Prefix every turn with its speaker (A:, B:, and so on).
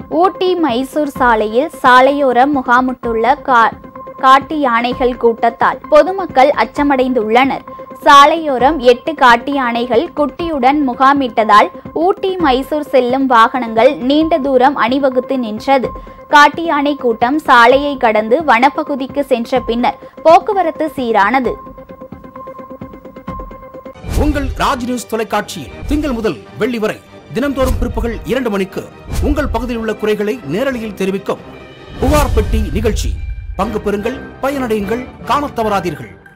A: ஊட்டி மைசூர் சாலையில் சாலையோரம் முகாமிட்டுள்ள கா- காட்டு யானைகள் கூட்டத்தால் பொதுமக்கள் அச்சமடைந்துள்ளனர் சாலையோரம் எட்டு காட்டு யானைகள் குட்டியுடன் முகாமிட்டதால் ஊட்டி மைசூர் செல்லும் வாகனங்கள் நீண்ட தூரம் அணிவகுத்து நின்றது காட்டு யானை கூட்டம் சாலையை கடந்து வனப்பகுதிக்கு சென்ற பின்னர் போக்குவரத்து சீரானது
B: உங்கள் ராஜ் நியூஸ் தொலைக்காட்சியில் திங்கள் முதல் வெள்ளி வரை தினம்தோறும் பிற்பகல் இரண்டு மணிக்கு உங்கள் பகுதியில் உள்ள குறைகளை நேரலையில் தெரிவிக்கும் புகார் பெட்டி நிகழ்ச்சி பங்கு பெறுங்கள் பயனடையுங்கள் காணத் தவறாதீர்கள்